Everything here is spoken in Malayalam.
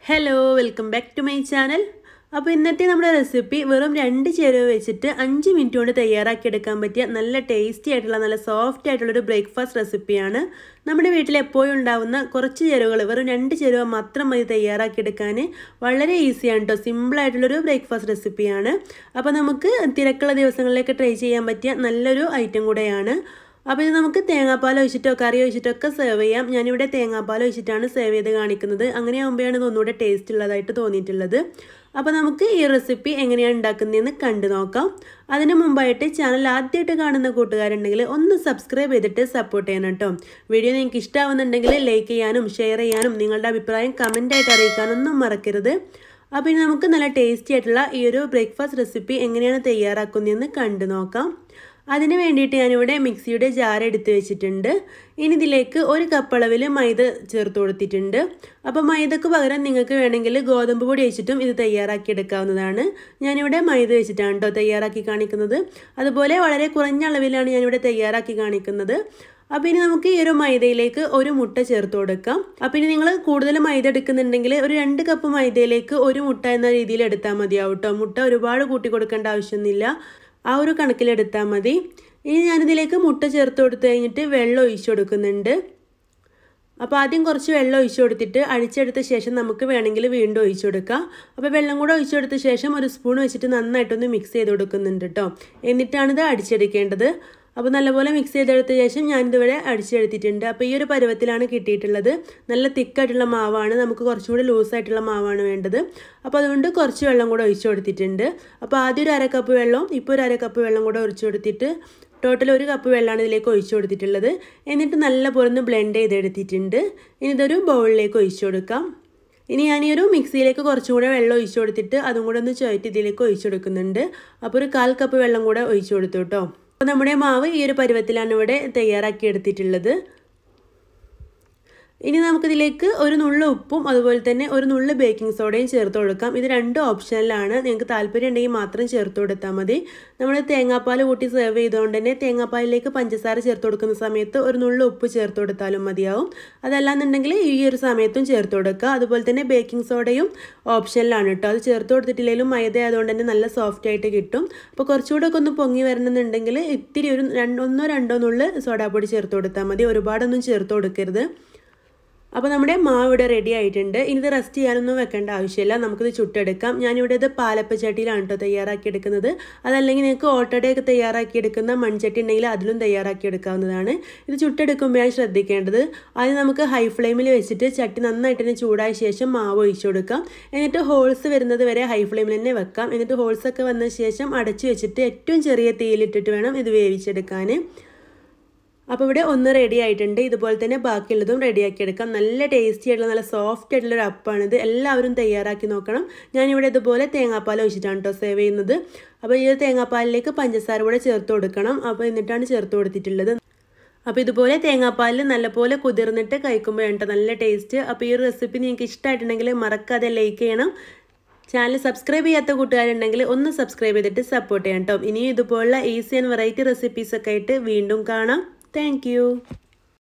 Hello welcome back to my channel അപ്പോൾ ഇന്നത്തെ നമ്മുടെ റെസിപ്പി വെറും രണ്ട് ചേരുവ വെച്ചിട്ട് അഞ്ച് മിനിറ്റ് കൊണ്ട് തയ്യാറാക്കിയെടുക്കാൻ പറ്റിയ നല്ല ടേസ്റ്റി ആയിട്ടുള്ള നല്ല സോഫ്റ്റ് ആയിട്ടുള്ളൊരു ബ്രേക്ക്ഫാസ്റ്റ് റെസിപ്പിയാണ് നമ്മുടെ വീട്ടിൽ എപ്പോഴും ഉണ്ടാവുന്ന കുറച്ച് ചേരുവകൾ വെറും രണ്ട് ചേരുവ മാത്രം മതി തയ്യാറാക്കിയെടുക്കാൻ വളരെ ഈസിയാണ് കേട്ടോ സിമ്പിളായിട്ടുള്ളൊരു ബ്രേക്ക്ഫാസ്റ്റ് റെസിപ്പിയാണ് അപ്പോൾ നമുക്ക് തിരക്കുള്ള ദിവസങ്ങളിലേക്ക് ട്രൈ ചെയ്യാൻ പറ്റിയ നല്ലൊരു ഐറ്റം കൂടെയാണ് അപ്പോൾ ഇത് നമുക്ക് തേങ്ങാപ്പാൽ ഒഴിച്ചിട്ടോ കറി ഒഴിച്ചിട്ടോ ഒക്കെ സെർവ് ചെയ്യാം ഞാനിവിടെ തേങ്ങാപ്പാൽ ഒഴിച്ചിട്ടാണ് സെർവ് ചെയ്ത് കാണിക്കുന്നത് അങ്ങനെ ആകുമ്പോഴാണ് ഇത് ഒന്നുകൂടെ ടേസ്റ്റ് ഉള്ളതായിട്ട് തോന്നിയിട്ടുള്ളത് അപ്പോൾ നമുക്ക് ഈ റെസിപ്പി എങ്ങനെയാണ് ഉണ്ടാക്കുന്നതെന്ന് കണ്ടു നോക്കാം അതിന് മുമ്പായിട്ട് ചാനൽ ആദ്യമായിട്ട് കാണുന്ന കൂട്ടുകാരുണ്ടെങ്കിൽ ഒന്ന് സബ്സ്ക്രൈബ് ചെയ്തിട്ട് സപ്പോർട്ട് ചെയ്യണം കേട്ടോ വീഡിയോ നിങ്ങൾക്ക് ഇഷ്ടമാവുന്നുണ്ടെങ്കിൽ ലൈക്ക് ചെയ്യാനും ഷെയർ ചെയ്യാനും നിങ്ങളുടെ അഭിപ്രായം കമൻ്റായിട്ട് അറിയിക്കാനൊന്നും മറക്കരുത് അപ്പോൾ ഇനി നമുക്ക് നല്ല ടേസ്റ്റി ആയിട്ടുള്ള ഈ ഒരു ബ്രേക്ക്ഫാസ്റ്റ് റെസിപ്പി എങ്ങനെയാണ് തയ്യാറാക്കുന്നതെന്ന് കണ്ടു നോക്കാം അതിന് വേണ്ടിയിട്ട് ഞാനിവിടെ മിക്സിയുടെ ജാർ എടുത്ത് വെച്ചിട്ടുണ്ട് ഇനി ഇതിലേക്ക് ഒരു കപ്പ് അളവിൽ മൈദ ചേർത്ത് കൊടുത്തിട്ടുണ്ട് അപ്പോൾ മൈദക്ക് പകരം നിങ്ങൾക്ക് വേണമെങ്കിൽ ഗോതമ്പ് പൊടി വെച്ചിട്ടും ഇത് തയ്യാറാക്കി എടുക്കാവുന്നതാണ് ഞാനിവിടെ മൈദ വെച്ചിട്ടാണ് കേട്ടോ തയ്യാറാക്കി കാണിക്കുന്നത് അതുപോലെ വളരെ കുറഞ്ഞ അളവിലാണ് ഞാനിവിടെ തയ്യാറാക്കി കാണിക്കുന്നത് അപ്പോൾ ഇനി നമുക്ക് ഈ ഒരു മൈദയിലേക്ക് ഒരു മുട്ട ചേർത്ത് കൊടുക്കാം അപ്പോൾ ഇനി നിങ്ങൾ കൂടുതൽ മൈദ എടുക്കുന്നുണ്ടെങ്കിൽ ഒരു രണ്ട് കപ്പ് മൈദയിലേക്ക് ഒരു മുട്ട എന്ന രീതിയിൽ എടുത്താൽ മതിയാവും കേട്ടോ മുട്ട ഒരുപാട് കൂട്ടി കൊടുക്കേണ്ട ആവശ്യമൊന്നുമില്ല ആ ഒരു കണക്കിലെടുത്താൽ മതി ഇനി ഞാനിതിലേക്ക് മുട്ട ചേർത്ത് കൊടുത്തു കഴിഞ്ഞിട്ട് വെള്ളം ഒഴിച്ചു കൊടുക്കുന്നുണ്ട് അപ്പോൾ ആദ്യം കുറച്ച് വെള്ളം ഒഴിച്ചു കൊടുത്തിട്ട് അഴിച്ചെടുത്ത ശേഷം നമുക്ക് വേണമെങ്കിൽ വീണ്ടും ഒഴിച്ചു കൊടുക്കാം അപ്പോൾ വെള്ളം കൂടെ ഒഴിച്ചു കൊടുത്ത ശേഷം ഒരു സ്പൂൺ വെച്ചിട്ട് നന്നായിട്ടൊന്ന് മിക്സ് ചെയ്ത് കൊടുക്കുന്നുണ്ട് കേട്ടോ എന്നിട്ടാണിത് അടിച്ചെടുക്കേണ്ടത് അപ്പോൾ നല്ലപോലെ മിക്സ് ചെയ്തെടുത്ത ശേഷം ഞാനിതിവിടെ അടിച്ചെടുത്തിട്ടുണ്ട് അപ്പോൾ ഈ ഒരു പരുവത്തിലാണ് കിട്ടിയിട്ടുള്ളത് നല്ല തിക്കായിട്ടുള്ള മാവാണ് നമുക്ക് കുറച്ചും കൂടി ലൂസായിട്ടുള്ള മാവാണ് വേണ്ടത് അപ്പോൾ അതുകൊണ്ട് കുറച്ച് വെള്ളം കൂടെ ഒഴിച്ചു കൊടുത്തിട്ടുണ്ട് അപ്പോൾ ആദ്യം ഒരു അര കപ്പ് വെള്ളവും ഇപ്പോൾ ഒരു അര കപ്പ് വെള്ളം കൂടെ ഒഴിച്ചു കൊടുത്തിട്ട് ടോട്ടൽ ഒരു കപ്പ് വെള്ളമാണ് ഇതിലേക്ക് ഒഴിച്ചു കൊടുത്തിട്ടുള്ളത് എന്നിട്ട് നല്ല പൊറന്ന് ബ്ലെൻഡ് ചെയ്തെടുത്തിട്ടുണ്ട് ഇനി ഇതൊരു ബൗളിലേക്ക് ഒഴിച്ചു കൊടുക്കാം ഇനി ഞാൻ ഈ ഒരു മിക്സിയിലേക്ക് കുറച്ചും കൂടെ വെള്ളം ഒഴിച്ചു കൊടുത്തിട്ട് അതും കൂടെ ഒന്ന് ചുവറ്റി ഇതിലേക്ക് ഒഴിച്ചു കൊടുക്കുന്നുണ്ട് അപ്പോൾ ഒരു കാൽ കപ്പ് വെള്ളം കൂടെ ഒഴിച്ചു കൊടുത്തു കേട്ടോ അപ്പോൾ നമ്മുടെ മാവ് ഈ ഒരു പരുവത്തിലാണ് ഇവിടെ തയ്യാറാക്കി എടുത്തിട്ടുള്ളത് ഇനി നമുക്കിതിലേക്ക് ഒരു നുള്ള ഉപ്പും അതുപോലെ തന്നെ ഒരു നുള്ള ബേക്കിംഗ് സോഡയും ചേർത്ത് കൊടുക്കാം ഇത് രണ്ടും ഓപ്ഷനിലാണ് നിങ്ങൾക്ക് താല്പര്യം ഉണ്ടെങ്കിൽ മാത്രം ചേർത്ത് കൊടുത്താൽ മതി നമ്മൾ തേങ്ങാപ്പാൽ കൂട്ടി സെർവ് ചെയ്തുകൊണ്ട് തന്നെ തേങ്ങാപ്പാലിലേക്ക് പഞ്ചസാര ചേർത്ത് കൊടുക്കുന്ന സമയത്ത് ഒരു നുള്ള ഉപ്പ് ചേർത്ത് കൊടുത്താലും മതിയാവും അതല്ലാന്നുണ്ടെങ്കിൽ ഈ ഒരു സമയത്തും ചേർത്ത് കൊടുക്കുക അതുപോലെ തന്നെ ബേക്കിംഗ് സോഡയും ഓപ്ഷനിലാണ് കേട്ടോ അത് ചേർത്ത് കൊടുത്തിട്ടില്ലെങ്കിലും മൈദ ആയതുകൊണ്ട് തന്നെ നല്ല സോഫ്റ്റ് ആയിട്ട് കിട്ടും അപ്പോൾ കുറച്ചുകൂടെ ഒക്കെ ഒന്ന് പൊങ്ങി വരണമെന്നുണ്ടെങ്കിൽ ഇത്തിരി ഒരു ഒന്നോ രണ്ടോ നുള്ളു സോഡാപ്പൊടി ചേർത്ത് കൊടുത്താൽ മതി ഒരുപാടൊന്നും ചേർത്ത് കൊടുക്കരുത് അപ്പോൾ നമ്മുടെ മാവ് ഇവിടെ റെഡി ആയിട്ടുണ്ട് ഇനി ഇത് റെസ്റ്റ് ചെയ്യാനൊന്നും വെക്കേണ്ട ആവശ്യമില്ല നമുക്കിത് ചുട്ടെടുക്കാം ഞാനിവിടെ ഇത് പാലപ്പച്ചട്ടിയിലാണ് കേട്ടോ തയ്യാറാക്കിയെടുക്കുന്നത് അതല്ലെങ്കിൽ നിങ്ങൾക്ക് ഓട്ടടയൊക്കെ തയ്യാറാക്കിയെടുക്കുന്ന മൺചട്ടി ഉണ്ടെങ്കിൽ അതിലും തയ്യാറാക്കിയെടുക്കാവുന്നതാണ് ഇത് ചുട്ടെടുക്കുമ്പോഴാണ് ശ്രദ്ധിക്കേണ്ടത് ആദ്യം നമുക്ക് ഹൈ ഫ്ലെയിമിൽ വെച്ചിട്ട് ചട്ടി നന്നായിട്ട് തന്നെ ചൂടായ ശേഷം മാവ് ഒഴിച്ചു കൊടുക്കാം എന്നിട്ട് ഹോൾസ് വരുന്നത് വരെ ഹൈ ഫ്ലെയിമിൽ തന്നെ വെക്കാം എന്നിട്ട് ഹോൾസൊക്കെ വന്ന ശേഷം അടച്ചു വെച്ചിട്ട് ഏറ്റവും ചെറിയ തീയിലിട്ടിട്ട് വേണം ഇത് വേവിച്ചെടുക്കാൻ അപ്പോൾ ഇവിടെ ഒന്ന് റെഡി ആയിട്ടുണ്ട് ഇതുപോലെ തന്നെ ബാക്കിയുള്ളതും റെഡിയാക്കി എടുക്കാം നല്ല ടേസ്റ്റി ആയിട്ടുള്ള നല്ല സോഫ്റ്റ് ആയിട്ടുള്ള ഒരു അപ്പാണിത് എല്ലാവരും തയ്യാറാക്കി നോക്കണം ഞാനിവിടെ ഇതുപോലെ തേങ്ങാപ്പാൽ ഒഴിച്ചിട്ടാണ് കേട്ടോ സേവ് ചെയ്യുന്നത് അപ്പോൾ ഈ തേങ്ങാപ്പാലിലേക്ക് പഞ്ചസാര കൂടെ ചേർത്ത് കൊടുക്കണം അപ്പോൾ എന്നിട്ടാണ് ചേർത്ത് കൊടുത്തിട്ടുള്ളത് അപ്പോൾ ഇതുപോലെ തേങ്ങാപ്പാലിൽ നല്ലപോലെ കുതിർന്നിട്ട് കഴിക്കുമ്പോഴാണ് നല്ല ടേസ്റ്റ് അപ്പോൾ ഈ ഒരു റെസിപ്പി നിങ്ങൾക്ക് ഇഷ്ടമായിട്ടുണ്ടെങ്കിൽ മറക്കാതെ ലൈക്ക് ചെയ്യണം ചാനൽ സബ്സ്ക്രൈബ് ചെയ്യാത്ത കൂട്ടുകാരുണ്ടെങ്കിൽ ഒന്ന് സബ്സ്ക്രൈബ് ചെയ്തിട്ട് സപ്പോർട്ട് ചെയ്യാം കേട്ടോ ഇനിയും ഇതുപോലുള്ള ഈസി ആൻഡ് വെറൈറ്റി റെസിപ്പീസൊക്കെ ആയിട്ട് വീണ്ടും കാണാം Thank you.